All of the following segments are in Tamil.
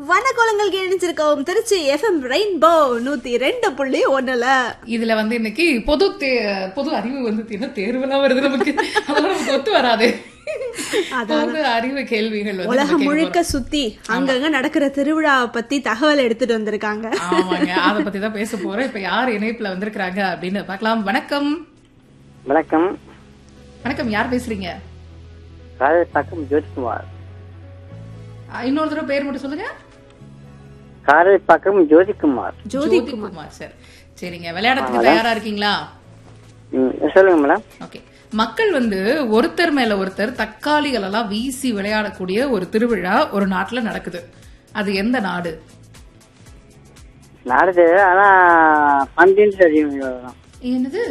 வனக்கோலங்கள் கேணிச்சிருக்கோம் திருச்சி எஃப்எம் ரெயின்போ நூத்தி ரெண்டு புள்ளி ஒண்ணுல இதுல வந்து இன்னைக்கு பொது தே- பொது அறிவு வந்து என்ன தேர்வுலாம் வருது நமக்கு அதெல்லாம் நமக்கு ஒத்து வராது பொது அறிவு கேள்விகள் வந்து உலகம் நம்ம முழுக்க கேட்க சுத்தி அங்கங்க நடக்கிற திருவிழாவை பத்தி தகவல் எடுத்துட்டு வந்திருக்காங்க போறோம். ஆமாங்க அத பத்தி தான் பேச போறோம் இப்ப யார் இணைப்புல வந்திருக்காங்க அப்படின்னு பார்க்கலாம் வணக்கம் வணக்கம் வணக்கம் யார் பேசுறீங்க காரைப்பாக்கம் ஜோதிகுமார் அஹ், இன்னொரு தடவை பேர் மட்டும் சொல்லுங்க காரைப்பாக்கம் ஜோதிகுமார் ஜோதி ஜோதிகுமார் சார் சரிங்க விளையாடத்துக்கு தயாரா இருக்கீங்களா ம், சொல்லுங்க மேடம் ஓகே மக்கள் வந்து ஒருத்தர் மேல ஒருத்தர் தக்காளிகள் எல்லாம் வீசி விளையாடக்கூடிய ஒரு திருவிழா ஒரு நாட்டுல நடக்குது அது எந்த நாடு நாடுது ஆனா பந்தின்னு தெரியும் இவ்வளவுதான். என்னது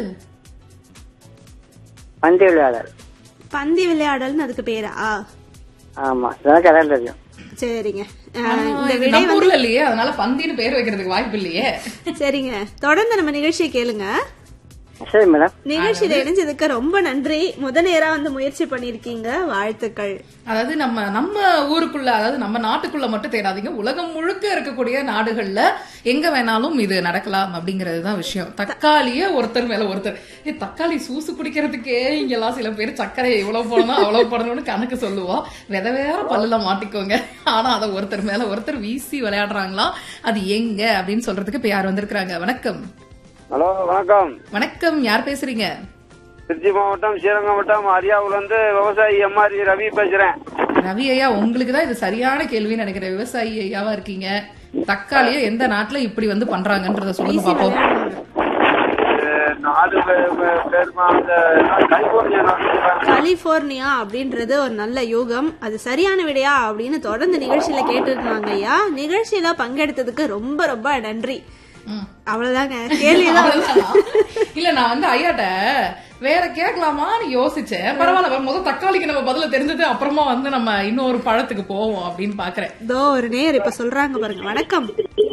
பந்து விளையாடல் பந்தி விளையாடல்னு அதுக்கு பேரா ஆமா இதெல்லாம் கரெக்ட் தெரியும் சரிங்க அஹ், ஆனா, இந்த இது விடை நம்ம ஊர்ல இல்லையே அதனால பந்தின்னு பேர் வைக்கிறதுக்கு வாய்ப்பு இல்லையே சரிங்க தொடர்ந்து நம்ம நிகழ்ச்சியை கேளுங்க சரி மேடம் நிகழ்ச்சியில இணைஞ்சதுக்கு ரொம்ப நன்றி முத நேரா வந்து முயற்சி பண்ணிருக்கீங்க வாழ்த்துக்கள் அதாவது நம்ம நம்ம ஊருக்குள்ள அதாவது நம்ம நாட்டுக்குள்ள மட்டும் தேடாதீங்க உலகம் முழுக்க இருக்கக்கூடிய நாடுகள்ல எங்க வேணாலும் இது நடக்கலாம் அப்படிங்கிறது தான் விஷயம் தக்காளிய ஒருத்தர் மேல ஒருத்தர் ஏ தக்காளி சூசு குடிக்கிறதுக்கே இங்கெல்லாம் சில பேர் சர்க்கரை இவ்வளவு போடணும் அவ்வளவு போடணும்னு கணக்கு சொல்லுவோம் வித வேற பல்லுல மாட்டிக்கோங்க ஆனா அதை ஒருத்தர் மேல ஒருத்தர் வீசி விளையாடுறாங்களாம் அது எங்க அப்படின்னு சொல்றதுக்கு இப்ப யார் வந்திருக்கிறாங்க வணக்கம் ஹலோ வணக்கம் வணக்கம் யார் பேசுறீங்க திருச்சி மாவட்டம் ஸ்ரீரங்கம் வட்டம் அரியாவுல இருந்து விவசாயி எம்ஆர் ரவி பேசுறேன் ரவி ஐயா உங்களுக்கு தான் இது சரியான கேள்வின்னு நினைக்கிறேன் விவசாயி ஐயாவா இருக்கீங்க தக்காளிய எந்த நாட்டுல இப்படி வந்து பண்றாங்கன்றத சொல்லுங்க பாப்போம் இது நாலு பே- பே- பேருமா அந்த கலிபோர்னியா நாடு சொல்றாங்க. கலிபோர்னியா அப்படின்றது ஒரு நல்ல யோகம் அது சரியான விடையா அப்படின்னு தொடர்ந்து நிகழ்ச்சியில கேட்டுருந்தாங்க ஐயா நிகழ்ச்சியில பங்கெடுத்ததுக்கு ரொம்ப ரொம்ப நன்றி ம். அவ்வளவுதாங்க கேள்விதான் அவ்வளவுதானா? இல்ல நான் வந்து ஐயாட்ட வேற கேட்கலாமான்னு யோசிச்சேன் பரவாயில்ல முதல் தக்காளிக்கு நம்ம பதில தெரிஞ்சது அப்புறமா வந்து நம்ம இன்னொரு பழத்துக்கு போவோம் அப்படின்னு பாக்குறேன் இதோ ஒரு நேர் இப்ப சொல்றாங்க பாருங்க வணக்கம்